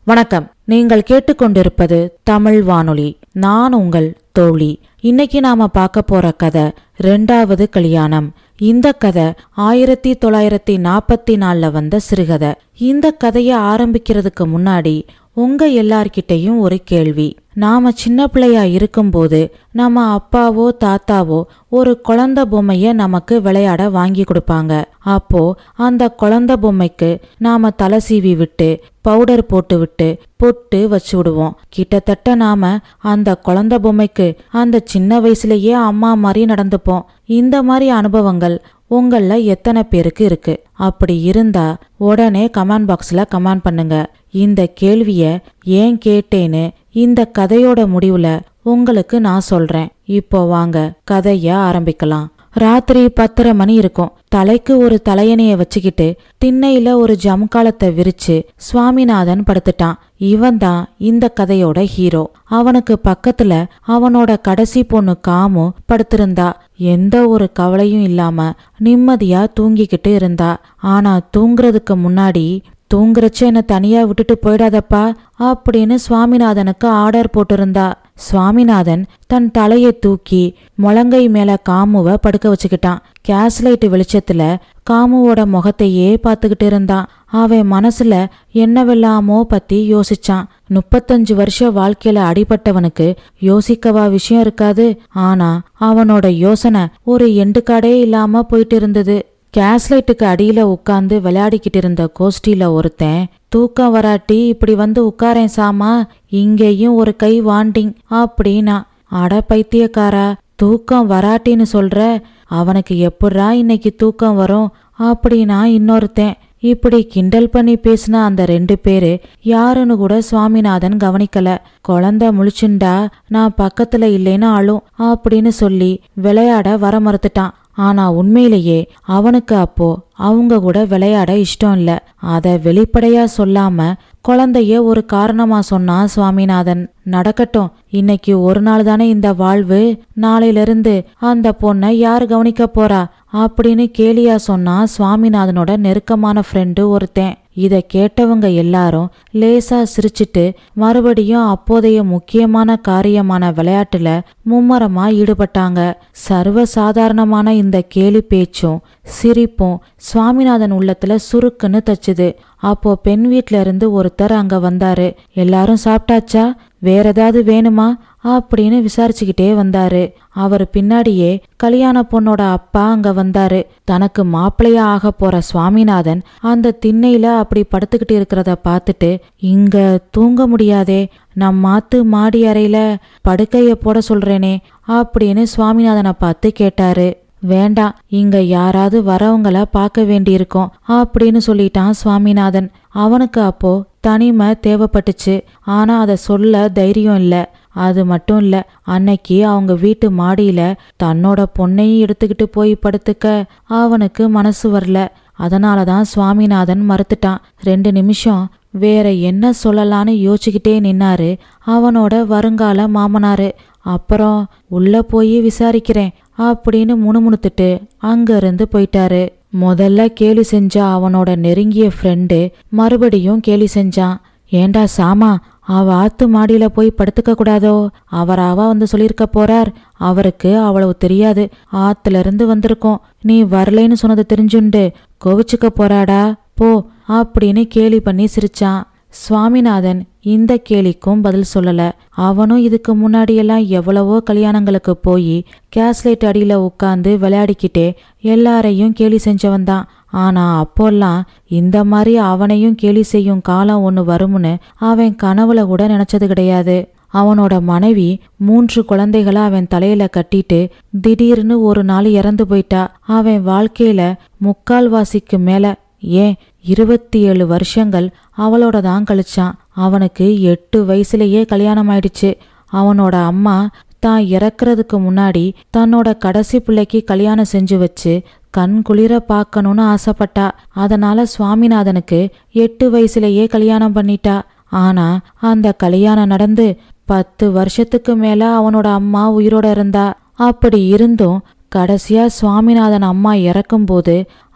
வணக்கம் நீங்கள் கேட்டுக்கொண்டிருப்பது தமிழ் வானொலி நான் உங்கள் தோழி இன்னைக்கு நாம பார்க்க போற கதை ரெண்டாவது கல்யாணம் இந்த கதை ஆயிரத்தி தொள்ளாயிரத்தி நாற்பத்தி நாலுல வந்த சிறுகதை இந்த கதையை ஆரம்பிக்கிறதுக்கு முன்னாடி உங்க எல்லார்கிட்டயும் ஒரு கேள்வி நாம சின்ன பிள்ளையா இருக்கும்போது நம்ம அப்பாவோ தாத்தாவோ ஒரு குழந்தை பொம்மைய நமக்கு விளையாட வாங்கி கொடுப்பாங்க அப்போ அந்த குழந்தை பொம்மைக்கு நாம தலை சீவி விட்டு பவுடர் போட்டு விட்டு பொட்டு வச்சு விடுவோம் கிட்டத்தட்ட நாம அந்த குழந்தை பொம்மைக்கு அந்த சின்ன வயசுலயே அம்மா மாதிரி நடந்துப்போம் இந்த மாதிரி அனுபவங்கள் உங்கள எத்தனை பேருக்கு இருக்கு அப்படி இருந்தா உடனே கமெண்ட் பாக்ஸ்ல கமெண்ட் பண்ணுங்க இந்த கேள்விய ஏன் கேட்டேன்னு இந்த கதையோட முடிவுல உங்களுக்கு நான் சொல்றேன் இப்போ வாங்க கதைய ஆரம்பிக்கலாம் ராத்திரி பத்தரை மணி இருக்கும் தலைக்கு ஒரு தலையணைய வச்சுக்கிட்டு திண்ணையில ஒரு ஜம்காலத்தை விரிச்சு சுவாமிநாதன் படுத்துட்டான் இவன் தான் இந்த கதையோட ஹீரோ அவனுக்கு பக்கத்துல அவனோட கடைசி பொண்ணு காமு படுத்திருந்தா எந்த ஒரு கவலையும் இல்லாம நிம்மதியா தூங்கிக்கிட்டு இருந்தா ஆனா தூங்குறதுக்கு முன்னாடி தூங்குறச்ச என்ன தனியா விட்டுட்டு போயிடாதப்பா அப்படின்னு சுவாமிநாதனுக்கு ஆர்டர் போட்டிருந்தா சுவாமிநாதன் தன் தலையை தூக்கி முழங்கை மேல காமுவ படுக்க வச்சுக்கிட்டான் கேஸ்லைட் வெளிச்சத்துல காமுவோட முகத்தையே பார்த்துக்கிட்டு இருந்தான் அவன் மனசுல என்னவெல்லாமோ பத்தி யோசிச்சான் முப்பத்தஞ்சு வருஷ வாழ்க்கையில அடிபட்டவனுக்கு யோசிக்கவா விஷயம் இருக்காது ஆனா அவனோட யோசனை ஒரு எண்டுக்காடே இல்லாம போயிட்டு இருந்தது கேஸ்லைட்டுக்கு அடியில உட்கார்ந்து விளையாடிக்கிட்டு இருந்த கோஷ்டியில ஒருத்தன் தூக்கம் வராட்டி இப்படி வந்து உட்காரேன் சாமா இங்கேயும் ஒரு கை வாண்டிங் அப்படின்னா அட பைத்தியக்காரா தூக்கம் வராட்டின்னு சொல்ற அவனுக்கு எப்படா இன்னைக்கு தூக்கம் வரும் அப்படின்னா இன்னொருத்தன் இப்படி கிண்டல் பண்ணி பேசின அந்த ரெண்டு பேரு யாருன்னு கூட சுவாமிநாதன் கவனிக்கல குழந்தை முழிச்சுண்டா நான் பக்கத்துல இல்லைன்னு அழும் அப்படின்னு சொல்லி விளையாட வர மறுத்துட்டான் ஆனா உண்மையிலேயே அவனுக்கு அப்போ அவங்க கூட விளையாட இஷ்டம் இல்ல அத வெளிப்படையா சொல்லாம குழந்தைய ஒரு காரணமா சொன்னான் சுவாமிநாதன் நடக்கட்டும் இன்னைக்கு ஒரு நாள் தானே இந்த வாழ்வு நாளையில இருந்து அந்த பொண்ணை யாரு கவனிக்க போறா அப்படின்னு கேலியா சொன்னா சுவாமிநாதனோட நெருக்கமான ஃப்ரெண்டு ஒருத்தன் இத கேட்டவங்க எல்லாரும் லேசா சிரிச்சிட்டு மறுபடியும் அப்போதைய முக்கியமான காரியமான விளையாட்டுல மும்மரமா ஈடுபட்டாங்க சர்வ சாதாரணமான இந்த கேலி பேச்சும் சிரிப்பும் சுவாமிநாதன் உள்ளத்துல சுருக்குன்னு தச்சுது அப்போ பெண் வீட்ல இருந்து ஒருத்தர் அங்க வந்தாரு எல்லாரும் சாப்பிட்டாச்சா வேற ஏதாவது வேணுமா அப்படின்னு விசாரிச்சுக்கிட்டே வந்தாரு அவர் பின்னாடியே கல்யாண பொண்ணோட அப்பா அங்க வந்தாரு தனக்கு மாப்பிள்ளையா ஆக போற சுவாமிநாதன் அந்த திண்ணையில அப்படி படுத்துக்கிட்டு இருக்கிறத பார்த்துட்டு இங்க தூங்க முடியாதே நம் மாத்து மாடி அறையில படுக்கைய போட சொல்றேனே அப்படின்னு சுவாமிநாதனை பார்த்து கேட்டாரு வேண்டாம் இங்க யாராவது வரவங்கள பார்க்க வேண்டியிருக்கும் அப்படின்னு சொல்லிட்டான் சுவாமிநாதன் அவனுக்கு அப்போ தனிமை தேவைப்பட்டுச்சு ஆனா அதை சொல்ல தைரியம் இல்ல அது மட்டும் இல்ல அன்னைக்கு அவங்க வீட்டு மாடியில தன்னோட பொண்ணையும் எடுத்துக்கிட்டு போய் படுத்துக்க அவனுக்கு மனசு வரல அதனாலதான் சுவாமிநாதன் மறுத்துட்டான் ரெண்டு நிமிஷம் வேற என்ன சொல்லலான்னு யோசிச்சுக்கிட்டே நின்னாரு அவனோட வருங்கால மாமனாரு அப்புறம் உள்ள போய் விசாரிக்கிறேன் அப்படின்னு முணுமுணுத்துட்டு அங்கிருந்து போயிட்டாரு முதல்ல கேலி செஞ்ச அவனோட நெருங்கிய ஃப்ரெண்டு மறுபடியும் கேலி செஞ்சான் ஏண்டா சாமா அவ ஆத்து மாடியில போய் படுத்துக்க கூடாதோ அவராவா வந்து சொல்லியிருக்க போறார் அவருக்கு அவ்வளவு தெரியாது ஆத்துல இருந்து வந்திருக்கோம் நீ வரலைன்னு சொன்னது தெரிஞ்சுண்டு கோவிச்சுக்க போறாடா போ அப்படின்னு கேலி பண்ணி சிரிச்சான் சுவாமிநாதன் இந்த கேலிக்கும் பதில் சொல்லல அவனும் இதுக்கு முன்னாடியெல்லாம் எவ்வளவோ கல்யாணங்களுக்கு போய் கேஸ்லைட் அடியில உட்காந்து விளையாடிக்கிட்டே எல்லாரையும் கேலி செஞ்சவன் தான் ஆனா அப்போல்லாம் இந்த மாதிரி அவனையும் கேலி செய்யும் காலம் ஒன்று வரும்னு அவன் கனவுல கூட நினைச்சது கிடையாது அவனோட மனைவி மூன்று குழந்தைகளை அவன் தலையில கட்டிட்டு திடீர்னு ஒரு நாள் இறந்து போயிட்டா அவன் வாழ்க்கையில முக்கால்வாசிக்கு மேல ஏன் இருபத்தி ஏழு வருஷங்கள் அவளோட தான் கழிச்சான் அவனுக்கு எட்டு வயசுலயே கல்யாணம் ஆயிடுச்சு அவனோட அம்மா தான் இறக்குறதுக்கு முன்னாடி தன்னோட கடைசி பிள்ளைக்கு கல்யாணம் செஞ்சு வச்சு கண் குளிர பார்க்கணும்னு ஆசைப்பட்டா அதனால சுவாமிநாதனுக்கு எட்டு வயசுலயே கல்யாணம் பண்ணிட்டா ஆனா அந்த கல்யாணம் நடந்து பத்து வருஷத்துக்கு மேல அவனோட அம்மா உயிரோட இருந்தா அப்படி இருந்தும் கடைசியா சுவாமிநாதன் அம்மா இறக்கும்போது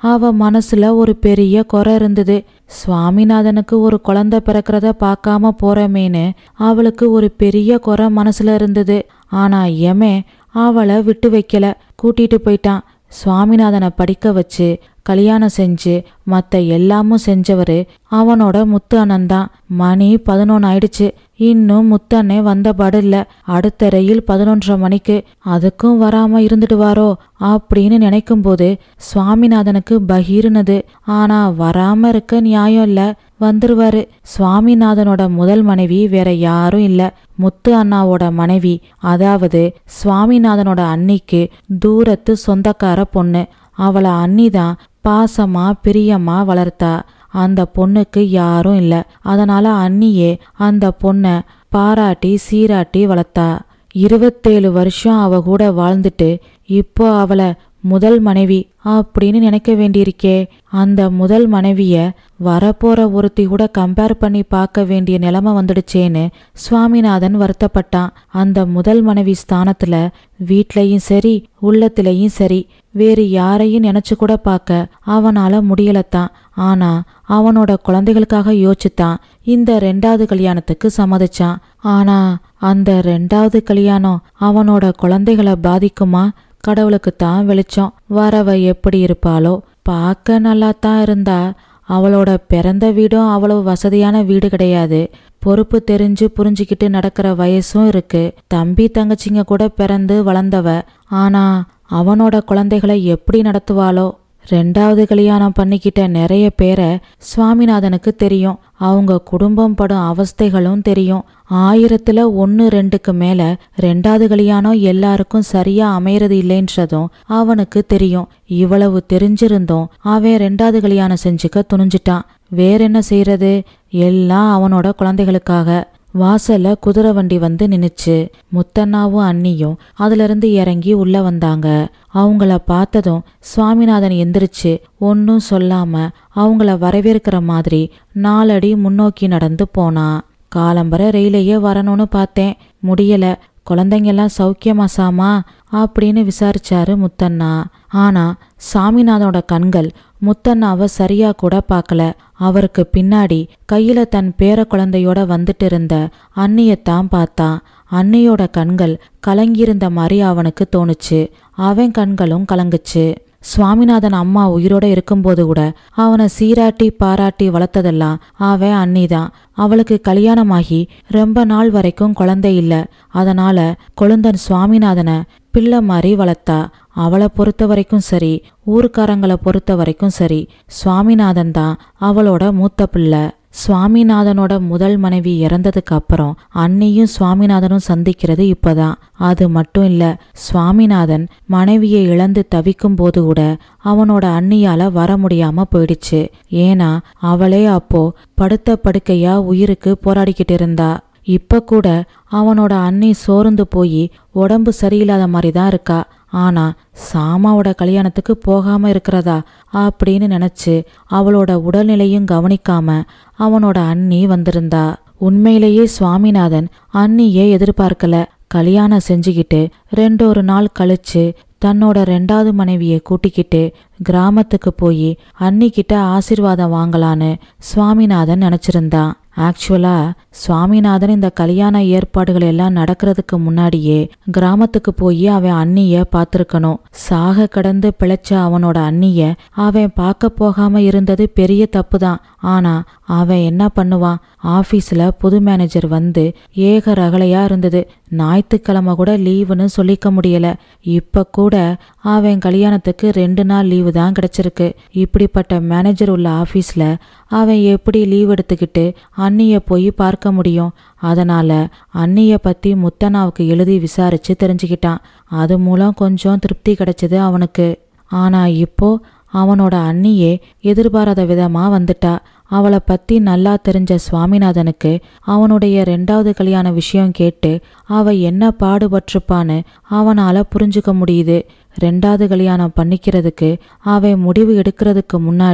அவ மனசுல ஒரு பெரிய குறை இருந்தது சுவாமிநாதனுக்கு ஒரு குழந்தை பிறக்கிறத பார்க்காம போறமேன்னு அவளுக்கு ஒரு பெரிய குறை மனசுல இருந்தது ஆனா எமே அவளை விட்டு வைக்கல கூட்டிட்டு போயிட்டான் சுவாமிநாதனை படிக்க வச்சு கல்யாணம் செஞ்சு மத்த எல்லாமும் செஞ்சவரு அவனோட முத்து அண்ணன் தான் மணி பதினொன்னு ஆயிடுச்சு இன்னும் முத்தண்ணே வந்த இல்ல அடுத்த ரயில் பதினொன்றரை மணிக்கு அதுக்கும் வராம இருந்துடுவாரோ அப்படின்னு நினைக்கும் போது சுவாமிநாதனுக்கு பகீர்னது ஆனா வராம இருக்க நியாயம் இல்ல வந்துருவாரு சுவாமிநாதனோட முதல் மனைவி வேற யாரும் இல்ல முத்து அண்ணாவோட மனைவி அதாவது சுவாமிநாதனோட அன்னிக்கு தூரத்து சொந்தக்கார பொண்ணு அவளை அண்ணிதான் பாசமா பிரியமா வளர்த்தா அந்த பொண்ணுக்கு யாரும் இல்ல அதனால அண்ணியே அந்த பொண்ண பாராட்டி சீராட்டி வளர்த்தா இருபத்தேழு வருஷம் அவ கூட வாழ்ந்துட்டு இப்போ அவளை முதல் மனைவி அப்படின்னு நினைக்க வேண்டியிருக்கே அந்த முதல் மனைவிய வரப்போற ஒருத்தி கூட கம்பேர் பண்ணி பார்க்க வேண்டிய நிலைமை வந்துடுச்சேன்னு சுவாமிநாதன் வருத்தப்பட்டான் அந்த முதல் மனைவி ஸ்தானத்துல வீட்லயும் சரி உள்ளத்திலையும் சரி வேறு யாரையும் நினைச்சு கூட பார்க்க அவனால முடியலத்தான் ஆனா அவனோட குழந்தைகளுக்காக யோசிச்சுத்தான் இந்த ரெண்டாவது கல்யாணத்துக்கு சம்மதிச்சான் ஆனா அந்த ரெண்டாவது கல்யாணம் அவனோட குழந்தைகளை பாதிக்குமா கடவுளுக்கு தான் வெளிச்சம் வரவ எப்படி இருப்பாளோ பார்க்க நல்லா தான் இருந்தா அவளோட பிறந்த வீடும் அவ்வளவு வசதியான வீடு கிடையாது பொறுப்பு தெரிஞ்சு புரிஞ்சுக்கிட்டு நடக்கிற வயசும் இருக்கு தம்பி தங்கச்சிங்க கூட பிறந்து வளர்ந்தவ ஆனா அவனோட குழந்தைகளை எப்படி நடத்துவாளோ ரெண்டாவது கல்யாணம் பண்ணிக்கிட்ட நிறைய பேரை சுவாமிநாதனுக்கு தெரியும் அவங்க குடும்பம் படும் அவஸ்தைகளும் தெரியும் ஆயிரத்துல ஒன்னு ரெண்டுக்கு மேல ரெண்டாவது கல்யாணம் எல்லாருக்கும் சரியா அமையறது இல்லைன்றதும் அவனுக்கு தெரியும் இவ்வளவு தெரிஞ்சிருந்தும் அவன் ரெண்டாவது கல்யாணம் செஞ்சுக்க துணிஞ்சிட்டான் வேற என்ன செய்யறது எல்லாம் அவனோட குழந்தைகளுக்காக வாசல்ல குதிரை வண்டி வந்து நின்னுச்சு முத்தண்ணாவும் அண்ணியும் அதுல இருந்து இறங்கி உள்ள வந்தாங்க அவங்கள பார்த்ததும் சுவாமிநாதன் எந்திரிச்சு ஒன்னும் சொல்லாம அவங்கள வரவேற்கிற மாதிரி நாலடி முன்னோக்கி நடந்து போனான் காலம்பர ரயிலையே வரணும்னு பார்த்தேன் முடியல குழந்தைங்கெல்லாம் சௌக்கியமா சாமா அப்படின்னு விசாரிச்சாரு முத்தண்ணா ஆனா சாமிநாதனோட கண்கள் முத்தண்ணாவை சரியா கூட பார்க்கல அவருக்கு பின்னாடி கையில தன் பேர குழந்தையோட வந்துட்டு இருந்த அண்ணியத்தான் பார்த்தான் அன்னியோட கண்கள் கலங்கியிருந்த மாதிரி அவனுக்கு தோணுச்சு அவன் கண்களும் கலங்குச்சு சுவாமிநாதன் அம்மா உயிரோட இருக்கும்போது கூட அவனை சீராட்டி பாராட்டி வளர்த்ததெல்லாம் அவன் அண்ணிதான் அவளுக்கு கல்யாணமாகி ரொம்ப நாள் வரைக்கும் குழந்தை இல்ல அதனால கொழுந்தன் சுவாமிநாதனை பிள்ளை மாதிரி வளர்த்தா அவளை பொறுத்த வரைக்கும் சரி ஊருக்காரங்களை பொறுத்த வரைக்கும் சரி சுவாமிநாதன் தான் அவளோட மூத்த பிள்ளை சுவாமிநாதனோட முதல் மனைவி இறந்ததுக்கு அப்புறம் அன்னியும் சுவாமிநாதனும் சந்திக்கிறது இப்பதான் அது மட்டும் இல்ல சுவாமிநாதன் மனைவியை இழந்து தவிக்கும் போது கூட அவனோட அண்ணியால வர முடியாம போயிடுச்சு ஏன்னா அவளே அப்போ படுத்த படுக்கையா உயிருக்கு போராடிக்கிட்டு இருந்தா இப்ப கூட அவனோட அண்ணி சோர்ந்து போய் உடம்பு சரியில்லாத மாதிரி தான் இருக்கா ஆனா சாமாவோட கல்யாணத்துக்கு போகாம இருக்கிறதா அப்படின்னு நினைச்சு அவளோட உடல்நிலையும் கவனிக்காம அவனோட அண்ணி வந்திருந்தா உண்மையிலேயே சுவாமிநாதன் அண்ணியே எதிர்பார்க்கல கல்யாணம் செஞ்சுக்கிட்டு ரெண்டொரு நாள் கழிச்சு தன்னோட ரெண்டாவது மனைவியை கூட்டிக்கிட்டு கிராமத்துக்கு போய் அன்னிக்கிட்ட ஆசிர்வாதம் வாங்கலான்னு சுவாமிநாதன் நினைச்சிருந்தான் ஆக்சுவலா சுவாமிநாதன் இந்த கல்யாண ஏற்பாடுகள் எல்லாம் நடக்கிறதுக்கு முன்னாடியே கிராமத்துக்கு போய் அவன் அண்ணிய பார்த்திருக்கணும் சாக கடந்து பிழைச்ச அவனோட அண்ணிய அவன் பார்க்க போகாம இருந்தது பெரிய தப்பு தான் ஆனா அவன் என்ன பண்ணுவான் ஆபீஸ்ல புது மேனேஜர் வந்து ஏக ரகலையா இருந்தது ஞாயிற்றுக்கிழமை கூட லீவுன்னு சொல்லிக்க முடியல இப்ப கூட அவன் கல்யாணத்துக்கு ரெண்டு நாள் லீவு தான் கிடைச்சிருக்கு இப்படிப்பட்ட மேனேஜர் உள்ள ஆபீஸ்ல அவன் எப்படி லீவ் எடுத்துக்கிட்டு அண்ணிய போய் பார்க்க முடியும் அதனால அண்ணிய பத்தி முத்தனாவுக்கு எழுதி விசாரிச்சு தெரிஞ்சுக்கிட்டான் அது மூலம் கொஞ்சம் திருப்தி கிடைச்சது அவனுக்கு ஆனா இப்போ அவனோட அண்ணியே எதிர்பாராத விதமா வந்துட்டா அவளை பத்தி நல்லா தெரிஞ்ச சுவாமிநாதனுக்கு அவனுடைய ரெண்டாவது கல்யாண விஷயம் கேட்டு அவ என்ன பாடுபட்டிருப்பான்னு அவனால புரிஞ்சுக்க முடியுது ரெண்டாவது கல்யாணம் பண்ணிக்கிறதுக்கு அவன் முடிவு எடுக்கிறதுக்கு முன்னாடி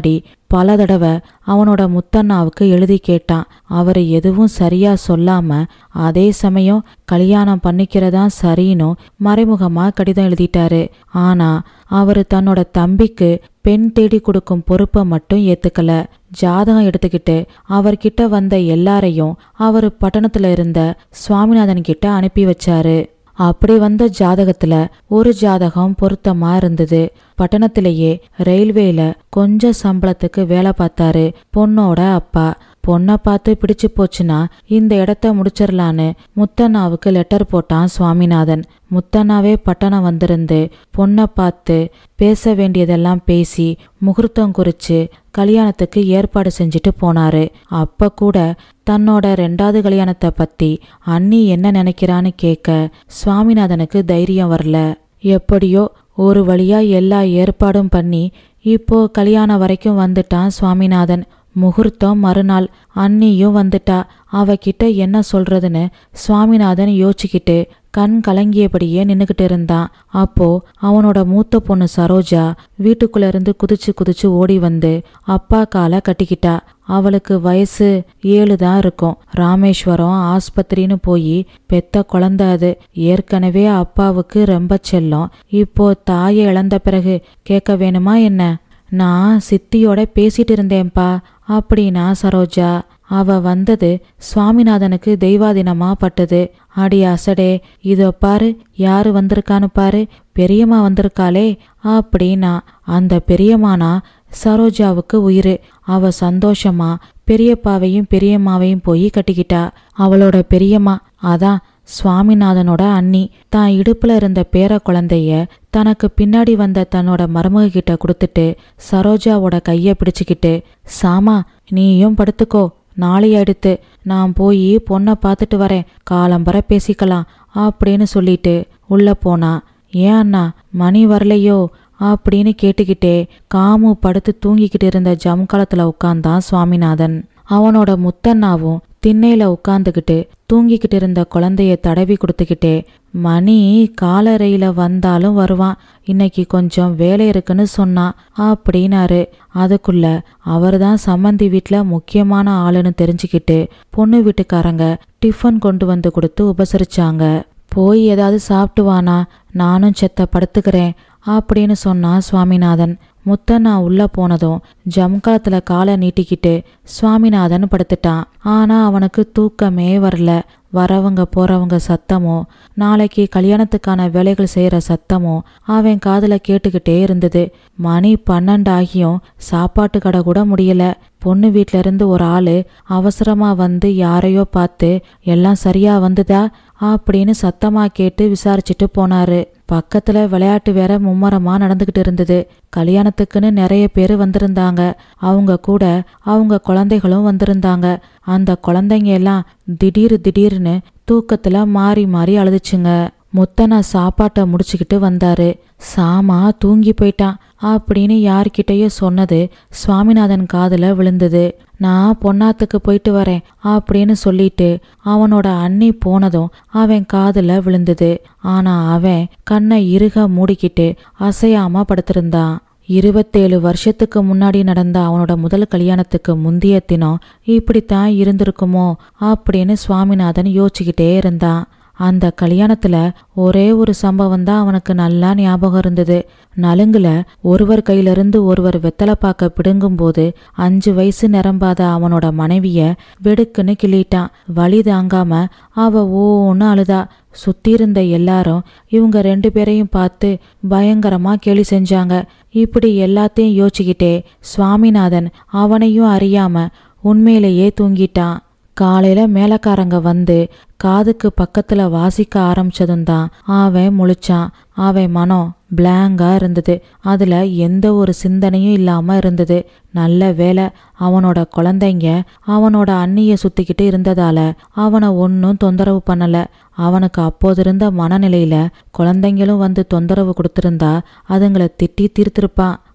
பல தடவை அவனோட முத்தண்ணாவுக்கு எழுதி கேட்டான் அவர் எதுவும் சரியா சொல்லாம அதே சமயம் கல்யாணம் பண்ணிக்கிறதா சரின்னு மறைமுகமா கடிதம் எழுதிட்டாரு ஆனா அவர் தன்னோட தம்பிக்கு பெண் தேடி கொடுக்கும் பொறுப்பை மட்டும் ஏத்துக்கல ஜாதகம் எடுத்துக்கிட்டு அவர்கிட்ட வந்த எல்லாரையும் அவர் பட்டணத்துல இருந்த சுவாமிநாதன் கிட்ட அனுப்பி வச்சாரு அப்படி வந்த ஜாதகத்துல ஒரு ஜாதகம் பொருத்தமா இருந்தது பட்டணத்திலேயே ரயில்வேல கொஞ்ச சம்பளத்துக்கு வேலை பார்த்தாரு பொண்ணோட அப்பா பொண்ணை பார்த்து பிடிச்சு போச்சுன்னா இந்த இடத்த முடிச்சிடலான்னு முத்தண்ணாவுக்கு லெட்டர் போட்டான் சுவாமிநாதன் முத்தண்ணாவே பட்டணம் வந்திருந்து பொண்ணை பார்த்து பேச வேண்டியதெல்லாம் பேசி முகூர்த்தம் குறிச்சு கல்யாணத்துக்கு ஏற்பாடு செஞ்சுட்டு போனாரு அப்ப கூட தன்னோட ரெண்டாவது கல்யாணத்தை பத்தி அண்ணி என்ன நினைக்கிறான்னு கேட்க சுவாமிநாதனுக்கு தைரியம் வரல எப்படியோ ஒரு வழியா எல்லா ஏற்பாடும் பண்ணி இப்போ கல்யாணம் வரைக்கும் வந்துட்டான் சுவாமிநாதன் முகூர்த்தம் மறுநாள் அண்ணியும் வந்துட்டா அவகிட்ட என்ன சொல்றதுன்னு சுவாமிநாதன் யோசிச்சுக்கிட்டு கண் கலங்கியபடியே நின்னுக்கிட்டு இருந்தான் அப்போ அவனோட மூத்த பொண்ணு சரோஜா வீட்டுக்குள்ள இருந்து குதிச்சு குதிச்சு ஓடி வந்து அப்பா காலை கட்டிக்கிட்டா அவளுக்கு வயசு ஏழு தான் இருக்கும் ராமேஸ்வரம் ஆஸ்பத்திரின்னு போய் பெத்த குழந்தை அது ஏற்கனவே அப்பாவுக்கு ரொம்ப செல்லம் இப்போ தாயை இழந்த பிறகு கேட்க வேணுமா என்ன நான் சித்தியோட பேசிட்டு இருந்தேன்பா அப்படின்னா சரோஜா அவ வந்தது சுவாமிநாதனுக்கு தெய்வாதீனமா பட்டது அடி அசடே இதோ பாரு யாரு வந்திருக்கான்னு பாரு பெரியம்மா வந்திருக்காளே அப்படின்னா அந்த பெரியம்மானா சரோஜாவுக்கு உயிர் அவ சந்தோஷமா பெரியப்பாவையும் பெரியம்மாவையும் போய் கட்டிக்கிட்டா அவளோட பெரியம்மா அதான் சுவாமிநாதனோட அண்ணி தான் இடுப்புல இருந்த பேர குழந்தைய தனக்கு பின்னாடி வந்த தன்னோட மருமக கிட்ட கொடுத்துட்டு சரோஜாவோட கைய பிடிச்சுக்கிட்டு சாமா நீயும் படுத்துக்கோ நாளை அடுத்து நான் போய் பொண்ணை பார்த்துட்டு வரேன் காலம்பர பேசிக்கலாம் அப்படின்னு சொல்லிட்டு உள்ள போனா ஏன் அண்ணா மணி வரலையோ அப்படின்னு கேட்டுக்கிட்டே காமு படுத்து தூங்கிக்கிட்டு இருந்த ஜம்காலத்துல உட்கார்ந்தான் சுவாமிநாதன் அவனோட முத்தண்ணாவும் திண்ணையில உட்காந்துக்கிட்டு தூங்கிக்கிட்டு இருந்த குழந்தைய தடவி கொடுத்துக்கிட்டே மணி காலறையில வந்தாலும் வருவான் இன்னைக்கு கொஞ்சம் வேலை இருக்குன்னு சொன்னான் அப்படின்னாரு அதுக்குள்ள அவர்தான் சம்மந்தி வீட்ல முக்கியமான ஆளுன்னு தெரிஞ்சுக்கிட்டு பொண்ணு வீட்டுக்காரங்க டிஃபன் கொண்டு வந்து கொடுத்து உபசரிச்சாங்க போய் ஏதாவது சாப்பிட்டு வானா நானும் செத்த படுத்துக்கிறேன் அப்படின்னு சொன்னான் சுவாமிநாதன் முத்தண்ணா உள்ள போனதும் ஜம்காலத்துல காலை நீட்டிக்கிட்டு சுவாமிநாதன் படுத்துட்டான் ஆனா அவனுக்கு தூக்கமே வரல வரவங்க போறவங்க சத்தமோ நாளைக்கு கல்யாணத்துக்கான வேலைகள் செய்யற சத்தமோ அவன் காதுல கேட்டுக்கிட்டே இருந்தது மணி பன்னெண்டு ஆகியும் சாப்பாட்டு கடை கூட முடியல பொண்ணு வீட்ல இருந்து ஒரு ஆளு அவசரமா வந்து யாரையோ பார்த்து எல்லாம் சரியா வந்துதா அப்படின்னு சத்தமா கேட்டு விசாரிச்சுட்டு போனாரு பக்கத்துல விளையாட்டு வேற மும்மரமா நடந்துகிட்டு இருந்தது கல்யாணத்துக்குன்னு நிறைய பேர் வந்திருந்தாங்க அவங்க கூட அவங்க குழந்தைகளும் வந்திருந்தாங்க அந்த குழந்தைங்க எல்லாம் திடீர் திடீர்னு தூக்கத்துல மாறி மாறி அழுதுச்சுங்க முத்தனா சாப்பாட்டை முடிச்சுக்கிட்டு வந்தாரு சாமா தூங்கி போயிட்டான் அப்படின்னு யார்கிட்டயோ சொன்னது சுவாமிநாதன் காதுல விழுந்தது நான் பொன்னாத்துக்கு போயிட்டு வரேன் அப்படின்னு சொல்லிட்டு அவனோட அண்ணி போனதும் அவன் காதுல விழுந்தது ஆனா அவன் கண்ணை இறுக மூடிக்கிட்டு அசையாம படுத்திருந்தான் இருபத்தேழு வருஷத்துக்கு முன்னாடி நடந்த அவனோட முதல் கல்யாணத்துக்கு முந்திய தினம் இப்படித்தான் இருந்திருக்குமோ அப்படின்னு சுவாமிநாதன் யோசிச்சுக்கிட்டே இருந்தான் அந்த கல்யாணத்துல ஒரே ஒரு சம்பவம் தான் அவனுக்கு நல்லா ஞாபகம் இருந்தது நலுங்குல ஒருவர் கையிலிருந்து ஒருவர் வெத்தலை பாக்க பிடுங்கும்போது அஞ்சு வயசு நிரம்பாத அவனோட மனைவிய வெடுக்குன்னு கிள்ளிட்டான் வலி தாங்காம அவ ஓன்னு அழுதா சுத்தி இருந்த எல்லாரும் இவங்க ரெண்டு பேரையும் பார்த்து பயங்கரமா கேலி செஞ்சாங்க இப்படி எல்லாத்தையும் யோசிச்சுக்கிட்டே சுவாமிநாதன் அவனையும் அறியாம உண்மையிலேயே தூங்கிட்டான் காலையில மேலக்காரங்க வந்து காதுக்கு பக்கத்துல வாசிக்க ஆரம்பிச்சதும் தான் அவன் முழிச்சான் அவன் மனம் பிளாங்கா இருந்தது அதுல எந்த ஒரு சிந்தனையும் இல்லாம இருந்தது நல்ல வேலை அவனோட குழந்தைங்க அவனோட அண்ணிய சுத்திக்கிட்டு இருந்ததால அவனை ஒன்னும் தொந்தரவு பண்ணல அவனுக்கு அப்போது இருந்த மனநிலையில குழந்தைங்களும் வந்து தொந்தரவு கொடுத்திருந்தா அதுங்களை திட்டி தீர்த்திருப்பான்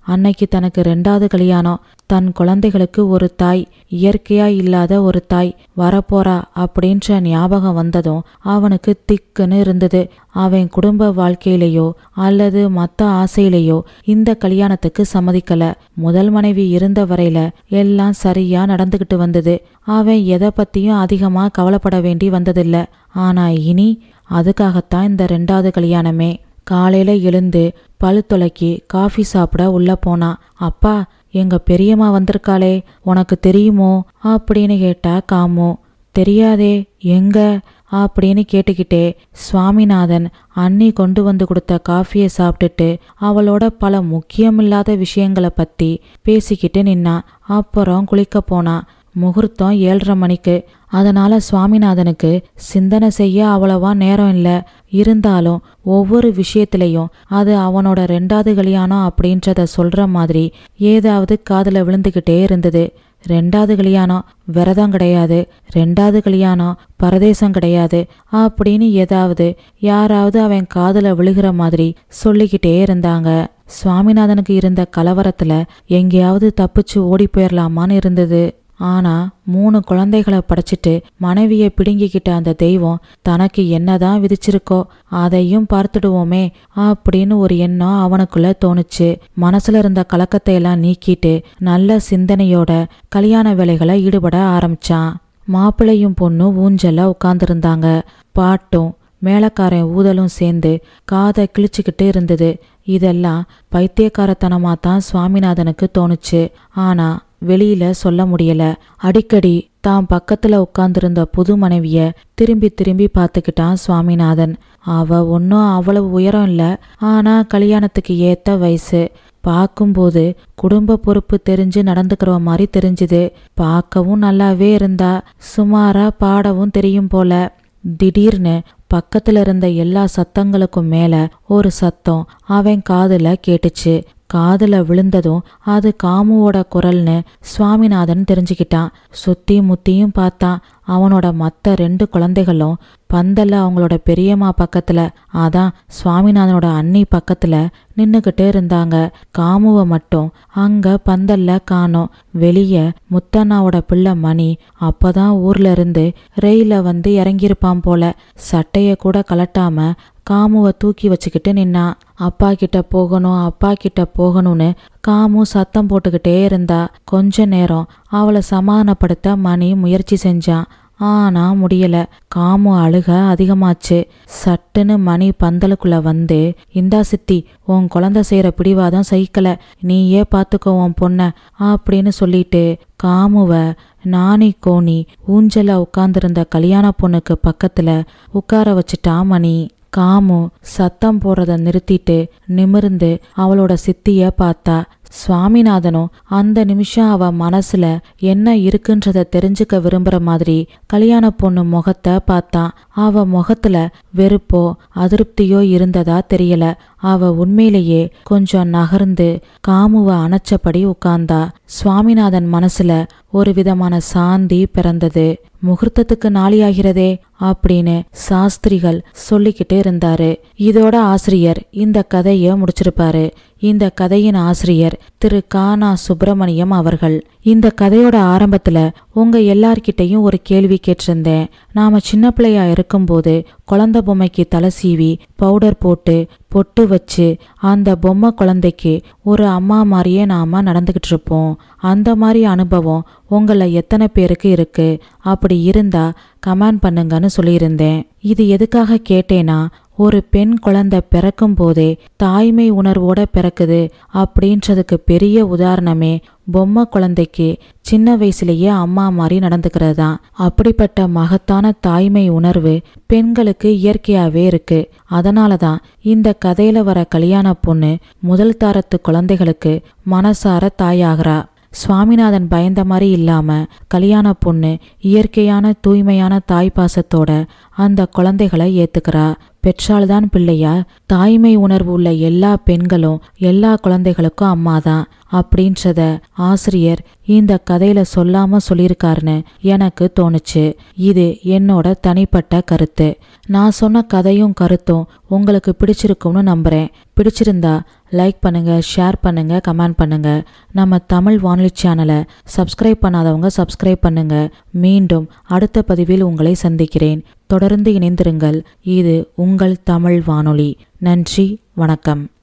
அன்னைக்கு தனக்கு ரெண்டாவது கல்யாணம் தன் குழந்தைகளுக்கு ஒரு தாய் இயற்கையா இல்லாத ஒரு தாய் வரப்போறா அப்படின்ற ஞாபகம் வந்ததும் அவனுக்கு திக்குன்னு இருந்தது அவன் குடும்ப வாழ்க்கையிலேயோ அல்லது மத்த ஆசையிலேயோ இந்த கல்யாணத்துக்கு சம்மதிக்கல முதல் மனைவி இருந்த வரையில எல்லாம் சரியா நடந்துகிட்டு வந்தது அவன் எதை பத்தியும் அதிகமா கவலைப்பட வேண்டி வந்ததில்ல ஆனா இனி அதுக்காகத்தான் இந்த ரெண்டாவது கல்யாணமே காலையில எழுந்து பல் துளக்கி காஃபி சாப்பிட உள்ள போனான் அப்பா எங்க பெரியம்மா வந்திருக்காளே உனக்கு தெரியுமோ அப்படின்னு கேட்டா காமு தெரியாதே எங்க அப்படின்னு கேட்டுக்கிட்டே சுவாமிநாதன் அண்ணி கொண்டு வந்து கொடுத்த காஃபியை சாப்பிட்டுட்டு அவளோட பல முக்கியமில்லாத விஷயங்களை பத்தி பேசிக்கிட்டு நின்னான் அப்புறம் குளிக்க போனான் முகூர்த்தம் ஏழரை மணிக்கு அதனால சுவாமிநாதனுக்கு சிந்தனை செய்ய அவ்வளவா நேரம் இல்லை இருந்தாலும் ஒவ்வொரு விஷயத்திலையும் அது அவனோட ரெண்டாவது கல்யாணம் அப்படின்றத சொல்ற மாதிரி ஏதாவது காதுல விழுந்துகிட்டே இருந்தது ரெண்டாவது கல்யாணம் விரதம் கிடையாது ரெண்டாவது கல்யாணம் பரதேசம் கிடையாது அப்படின்னு ஏதாவது யாராவது அவன் காதுல விழுகிற மாதிரி சொல்லிக்கிட்டே இருந்தாங்க சுவாமிநாதனுக்கு இருந்த கலவரத்துல எங்கேயாவது தப்பிச்சு ஓடி போயிடலாமான்னு இருந்தது ஆனா மூணு குழந்தைகளை படைச்சிட்டு மனைவியை பிடுங்கிக்கிட்ட அந்த தெய்வம் தனக்கு என்னதான் விதிச்சிருக்கோ அதையும் பார்த்துடுவோமே அப்படின்னு ஒரு எண்ணம் அவனுக்குள்ள தோணுச்சு மனசுல இருந்த கலக்கத்தை எல்லாம் நீக்கிட்டு நல்ல சிந்தனையோட கல்யாண வேலைகளை ஈடுபட ஆரம்பிச்சான் மாப்பிள்ளையும் பொண்ணும் ஊஞ்சல்ல உட்கார்ந்திருந்தாங்க பாட்டும் மேலக்காரன் ஊதலும் சேர்ந்து காதை கிழிச்சுக்கிட்டு இருந்தது இதெல்லாம் பைத்தியக்காரத்தனமா தான் சுவாமிநாதனுக்கு தோணுச்சு ஆனா வெளியில சொல்ல முடியல அடிக்கடி தான் பக்கத்துல உட்கார்ந்திருந்த புது மனைவிய திரும்பி திரும்பி பார்த்துக்கிட்டான் சுவாமிநாதன் அவ ஒன்றும் அவ்வளவு உயரம் இல்ல ஆனா கல்யாணத்துக்கு ஏத்த வயசு பார்க்கும்போது குடும்ப பொறுப்பு தெரிஞ்சு நடந்துக்கிறவ மாதிரி தெரிஞ்சுது பார்க்கவும் நல்லாவே இருந்தா சுமாரா பாடவும் தெரியும் போல திடீர்னு பக்கத்துல இருந்த எல்லா சத்தங்களுக்கும் மேல ஒரு சத்தம் அவன் காதுல கேட்டுச்சு காதுல விழுந்ததும் அது காமுவோட குரல்னு சுவாமிநாதன் தெரிஞ்சுக்கிட்டான் சுத்தி முத்தியும் பார்த்தான் அவனோட மத்த ரெண்டு குழந்தைகளும் பந்தல்ல அவங்களோட பெரியம்மா பக்கத்துல அதான் சுவாமிநாதனோட அண்ணி பக்கத்துல நின்னுகிட்டு இருந்தாங்க காமுவ மட்டும் அங்க பந்தல்ல காணோம் வெளிய முத்தண்ணாவோட பிள்ளை மணி அப்பதான் ஊர்ல இருந்து ரெயில வந்து இறங்கியிருப்பான் போல சட்டைய கூட கலட்டாம காமுவை தூக்கி வச்சுக்கிட்டு நின்னான் அப்பா கிட்ட போகணும் அப்பா கிட்ட போகணும்னு காமு சத்தம் போட்டுக்கிட்டே இருந்தா கொஞ்ச நேரம் அவளை சமாதானப்படுத்த மணி முயற்சி செஞ்சான் ஆனா முடியல காமு அழுக அதிகமாச்சு சட்டுன்னு மணி பந்தலுக்குள்ள வந்து இந்தா சித்தி உன் குழந்தை செய்யற பிடிவாதம் சகிக்கல நீயே பாத்துக்கோ உன் பொண்ண அப்படின்னு சொல்லிட்டு காமுவ நாணி கோணி ஊஞ்சல உட்கார்ந்திருந்த கல்யாண பொண்ணுக்கு பக்கத்துல உட்கார வச்சுட்டான் மணி காமு சத்தம் போடுறத நிறுத்திட்டு நிமிர்ந்து அவளோட சித்திய பார்த்தா சுவாமிநாதனும் அந்த நிமிஷம் அவ மனசுல என்ன இருக்குன்றத தெரிஞ்சுக்க விரும்புற மாதிரி கல்யாண பொண்ணு முகத்தை பார்த்தான் அவ முகத்துல வெறுப்போ அதிருப்தியோ இருந்ததா தெரியல அவ உண்மையிலேயே கொஞ்சம் நகர்ந்து காமுவ அணைச்சபடி உட்கார்ந்தா சுவாமிநாதன் மனசுல ஒரு விதமான சாந்தி பிறந்தது முகூர்த்தத்துக்கு நாளியாகிறதே அப்படின்னு சாஸ்திரிகள் சொல்லிக்கிட்டு இருந்தாரு இதோட ஆசிரியர் இந்த கதைய முடிச்சிருப்பாரு இந்த கதையின் ஆசிரியர் திரு கானா சுப்பிரமணியம் அவர்கள் இந்த கதையோட ஆரம்பத்துல உங்க எல்லார்கிட்டையும் ஒரு கேள்வி கேட்டிருந்தேன் நாம சின்ன பிள்ளையா இருக்கும்போது குழந்தை பொம்மைக்கு தலை சீவி பவுடர் போட்டு பொட்டு வச்சு அந்த பொம்மை குழந்தைக்கு ஒரு அம்மா மாதிரியே நாம நடந்துகிட்டு இருப்போம் அந்த மாதிரி அனுபவம் உங்களை எத்தனை பேருக்கு இருக்கு அப்படி இருந்தா கமெண்ட் பண்ணுங்கன்னு சொல்லியிருந்தேன் இது எதுக்காக கேட்டேனா ஒரு பெண் குழந்தை பிறக்கும் போதே தாய்மை உணர்வோட பிறக்குது அப்படின்றதுக்கு பெரிய உதாரணமே பொம்மை குழந்தைக்கு சின்ன வயசுலயே அம்மா மாதிரி நடந்துக்கிறது தான் அப்படிப்பட்ட மகத்தான தாய்மை உணர்வு பெண்களுக்கு இயற்கையாவே இருக்கு அதனால தான் இந்த கதையில வர கல்யாண பொண்ணு முதல் தாரத்து குழந்தைகளுக்கு மனசார தாயாகிறா சுவாமிநாதன் பயந்த மாதிரி இல்லாம கல்யாண பொண்ணு இயற்கையான தூய்மையான தாய் பாசத்தோட அந்த குழந்தைகளை ஏத்துக்கிறா பெற்றால்தான் பிள்ளையா தாய்மை உணர்வு உள்ள எல்லா பெண்களும் எல்லா குழந்தைகளுக்கும் அம்மாதான் அப்படின்றத ஆசிரியர் இந்த கதையில சொல்லாம சொல்லியிருக்காருன்னு எனக்கு தோணுச்சு இது என்னோட தனிப்பட்ட கருத்து நான் சொன்ன கதையும் கருத்தும் உங்களுக்கு பிடிச்சிருக்கும்னு நம்புறேன் பிடிச்சிருந்தா லைக் பண்ணுங்க ஷேர் பண்ணுங்க கமெண்ட் பண்ணுங்க நம்ம தமிழ் வானொலி சேனலை சப்ஸ்கிரைப் பண்ணாதவங்க சப்ஸ்கிரைப் பண்ணுங்க மீண்டும் அடுத்த பதிவில் உங்களை சந்திக்கிறேன் தொடர்ந்து இணைந்திருங்கள் இது உங்கள் தமிழ் வானொலி நன்றி வணக்கம்